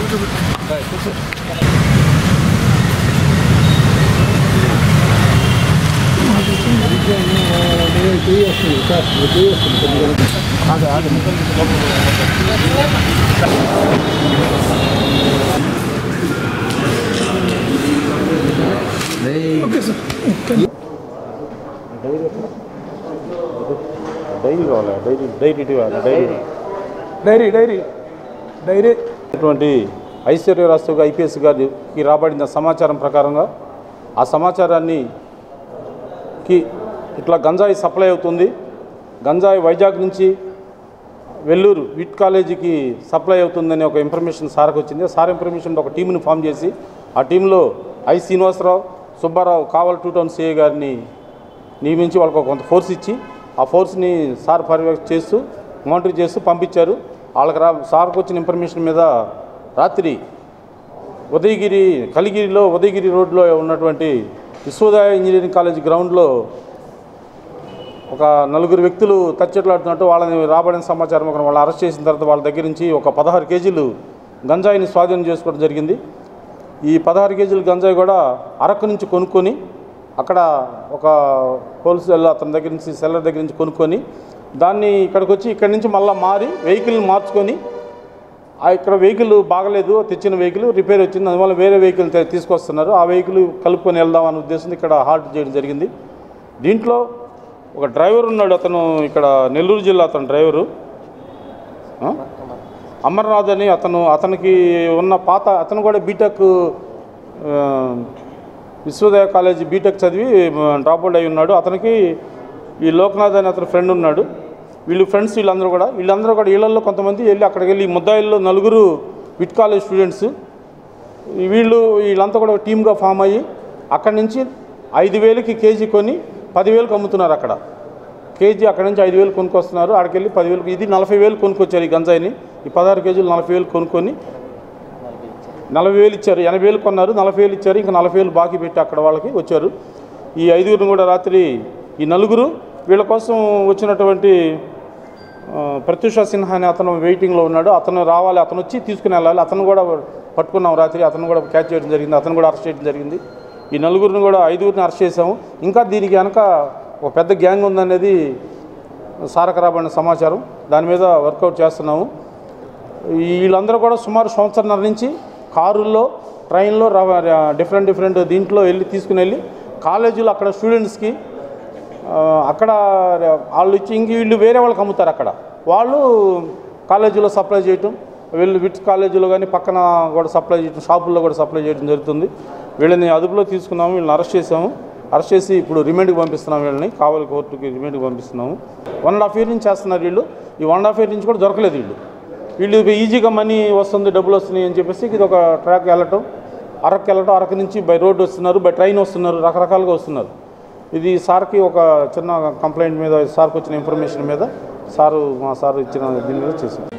Dairy కావాలి dairy dairy కావాలి dairy dairy dairy dairy అటువంటి ఐశ్వర్య రాష్ట్ర ఐపీఎస్ గారికి రాబడిన సమాచారం ప్రకారంగా ఆ సమాచారాన్ని కి ఇట్లా గంజాయి సప్లై అవుతుంది గంజాయి వైజాగ్ నుంచి వెల్లూరు విట్ కాలేజీకి సప్లై అవుతుందని ఒక ఇన్ఫర్మేషన్ సార్కి వచ్చింది సార్ ఇన్ఫర్మేషన్ ఒక టీంని ఫామ్ చేసి ఆ టీంలో ఐ Srinivasarao Subbarao Kavali two town CI గారిని నియమించి వాళ్ళకు కొంత ఫోర్స్ ఇచ్చి ఆ ఫోర్స్ని సార్ పర్యవేక్షణ చేస్తూ మానిటర్ చేస్తూ పంపించారు వాళ్ళకి రా సార్కి వచ్చిన ఇన్ఫర్మేషన్ మీద రాత్రి ఉదయగిరి కలిగిరిలో ఉదయగిరి రోడ్లో ఉన్నటువంటి విశ్వోదయ ఇంజనీరింగ్ కాలేజ్ గ్రౌండ్లో ఒక నలుగురు వ్యక్తులు తచ్చెట్లాడుతున్నట్టు వాళ్ళని రాబడిన సమాచారం ఒక వాళ్ళు అరెస్ట్ చేసిన తర్వాత వాళ్ళ దగ్గర నుంచి ఒక పదహారు కేజీలు గంజాయిని స్వాధీనం చేసుకోవడం జరిగింది ఈ పదహారు కేజీల గంజాయి కూడా అరకు నుంచి కొనుక్కొని అక్కడ ఒక హోల్సేల్ అతని దగ్గర నుంచి సెల్లర్ దగ్గర నుంచి కొనుక్కొని దాన్ని ఇక్కడికి వచ్చి ఇక్కడి నుంచి మళ్ళీ మారి వెహికల్ని మార్చుకొని ఆ ఇక్కడ వెహికల్ బాగలేదు తెచ్చిన వెహికల్ రిపేర్ వచ్చింది అందువల్ల వేరే వెహికల్ తీ- తీసుకొస్తున్నారు ఆ వెహికల్ కలుపుకొని వెళ్దాం అనే ఉద్దేశంతో ఇక్కడ హాల్ట్ చేయడం జరిగింది దీంట్లో ఒక డ్రైవర్ ఉన్నాడు అతను ఇక్కడ నెల్లూరు జిల్లా అతను డ్రైవరు ఆ? అమర్నాథ్ అని అతను అతనికి ఉన్న పాత అతను కూడా బీటెక్ ఆ, విశ్వోదయ కాలేజీ బీటెక్ చదివి డ్రాప్ అవుట్ అయి ఉన్నాడు అతనికి ఈ లోక్నాథ్ అని అతని ఫ్రెండ్ ఉన్నాడు వీళ్ళు ఫ్రెండ్స్ వీళ్ళందరూ కూడా వీళ్ళందరూ కూడా వీళ్ళల్లో కొంతమంది వెళ్ళి అక్కడికి వెళ్ళి ఈ ముద్దాయిల్లో నలుగురు విట్ కాలేజ్ స్టూడెంట్స్ వీళ్ళు వీళ్ళంతా కూడా ఒక టీమ్గా ఫామ్ అయ్యి అక్కడి నుంచి ఐదు వేలకి కేజీ కొని పదివేలకు అమ్ముతున్నారు అక్కడ కేజీ అక్కడ నుంచి ఐదు వేలు కొనుక్కొస్తున్నారు అక్కడికి వెళ్ళి పదివేలకు ఇది నలభై వేలు కొనుక్కొచ్చారు ఈ గంజాయిని ఈ పదహారు కేజీలు నలభై వేలు కొనుక్కొని నలభై వేలు ఇచ్చారు ఎనభై వేలు కొన్నారు నలభై వేలు ఇచ్చారు ఇంకా నలభై వేలు బాకీ పెట్టి అక్కడ వాళ్ళకి వచ్చారు ఈ ఐదుగురిని కూడా రాత్రి ఈ నలుగురు వీళ్ళ కోసం వచ్చినటువంటి ఆ, ప్రత్యూష సిన్హా అనే అతను వెయిటింగ్లో ఉన్నాడు అతను రావాలి అతను వచ్చి తీసుకుని వెళ్ళాలి అతను కూడా పట్టుకున్నాం రాత్రి అతను కూడా క్యాచ్ చేయడం జరిగింది అతను కూడా అరెస్ట్ చేయడం జరిగింది ఈ నలుగురిని కూడా ఐదుగురిని అరెస్ట్ చేసాము ఇంకా దీనికి వెనక ఒక పెద్ద గ్యాంగ్ ఉందనేది సారక రాబడిన సమాచారం దాని మీద వర్కౌట్ చేస్తున్నాము వీళ్ళందరూ కూడా సుమారు సంవత్సరంన్నర నుంచి కారుల్లో ట్రైన్లో ర- డిఫరెంట్ డిఫరెంట్ దీంట్లో వెళ్ళి తీసుకుని వెళ్ళి కాలేజీలో అక్కడ స్టూడెంట్స్కి ఆ, అక్కడ వాళ్ళు ఇచ్చి ఇంక వీళ్ళు వేరే వాళ్ళకి అమ్ముతారు అక్కడ వాళ్ళు కాలేజీలో సప్లై చేయటం వీళ్ళు విట్ కాలేజీలో కానీ పక్కన కూడా సప్లై చేయటం షాపుల్లో కూడా సప్లై చేయడం జరుగుతుంది వీళ్ళని అదుపులో తీసుకున్నాము వీళ్ళని అరెస్ట్ చేసాము అరెస్ట్ చేసి ఇప్పుడు రిమాండ్కి పంపిస్తున్నాం వీళ్ళని కావలి కోర్టుకి రిమాండ్కి పంపిస్తున్నాము వన్ అండ్ హాఫ్ ఇయర్ నుంచి చేస్తున్నారు వీళ్ళు ఈ వన్ అండ్ హాఫ్ ఇయర్ నుంచి కూడా దొరకలేదు వీళ్ళు వీళ్ళు ఈజీగా మనీ వస్తుంది డబ్బులు వస్తున్నాయి అని చెప్పేసి ఇది ఒక ట్రాక్ వెళ్ళటం అరకు వెళ్ళటం అరకు నుంచి బై రోడ్డు వస్తున్నారు బై ట్రైన్ వస్తున్నారు రకరకాలుగా వస్తున్నారు ఇది సార్కి ఒక చిన్న కంప్లైంట్ మీద సార్కి వచ్చిన ఇన్ఫర్మేషన్ మీద సారు మా సార్ ఇచ్చిన దీని మీద చేశాం